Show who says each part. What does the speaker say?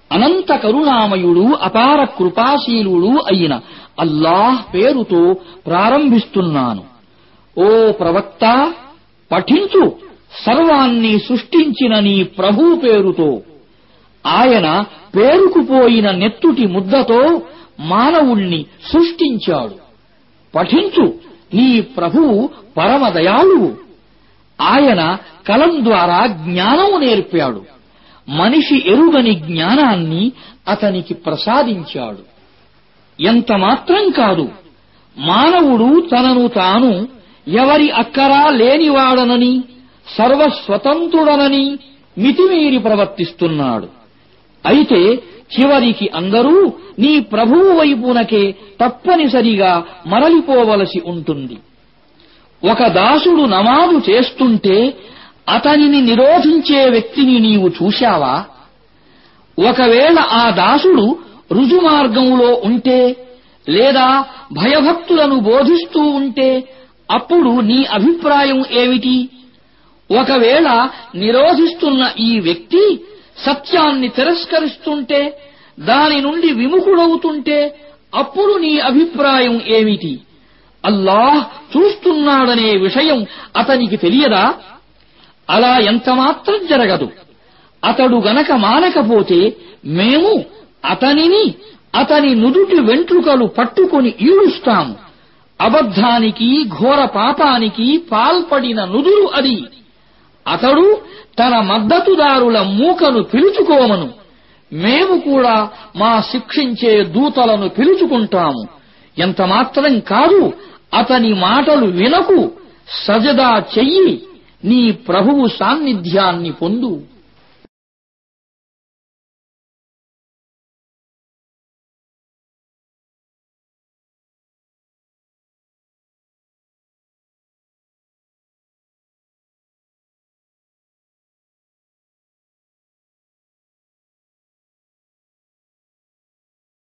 Speaker 1: అనంత కరుణామయుడు అపార కృపాశీలుడు అయిన అల్లాహ్ పేరుతో ప్రారంభిస్తున్నాను ఓ ప్రవక్త పఠించు సర్వాన్ని సృష్టించిన నీ ప్రభు పేరుతో ఆయన పేరుకుపోయిన నెత్తుటి ముద్దతో మానవుణ్ణి సృష్టించాడు పఠించు నీ ప్రభువు పరమదయాళువు ఆయన కలం ద్వారా జ్ఞానం నేర్పాడు మనిషి ఎరుగని జ్ఞానాన్ని అతనికి ప్రసాదించాడు ఎంత మాత్రం కాదు మానవుడు తనను తాను ఎవరి అక్కరా లేనివాడనని సర్వస్వతంత్రుడనని మితిమీరి ప్రవర్తిస్తున్నాడు అయితే చివరికి అందరూ నీ ప్రభువు వైపునకే తప్పనిసరిగా మరలిపోవలసి ఉంటుంది ఒక దాసుడు నమాజు చేస్తుంటే అతనిని నిరోధించే వ్యక్తిని నీవు చూశావా ఒకవేళ ఆ దాసుడు రుజుమార్గంలో ఉంటే లేదా భయభక్తులను బోధిస్తూ ఉంటే అప్పుడు నీ అభిప్రాయం ఏమిటి ఒకవేళ నిరోధిస్తున్న ఈ వ్యక్తి సత్యాన్ని తిరస్కరిస్తుంటే దాని నుండి విముఖుడవుతుంటే అప్పుడు నీ అభిప్రాయం ఏమిటి అల్లాహ్ చూస్తున్నాడనే విషయం అతనికి తెలియదా అలా ఎంతమాత్రం జరగదు అతడు గనక మానకపోతే మేము అతనిని అతని నుదుటి వెంట్రుకలు పట్టుకొని ఈడుస్తాము అబద్ధానికి ఘోర పాపానికి పాల్పడిన నుదురు అది అతడు తన మద్దతుదారుల మూకను పిలుచుకోమను మేము కూడా మా శిక్షించే దూతలను పిలుచుకుంటాము ఎంత మాత్రం కాదు అతని మాటలు వినకు సజదా చెయ్యి నీ ప్రభువు సాన్నిధ్యాన్ని పొందు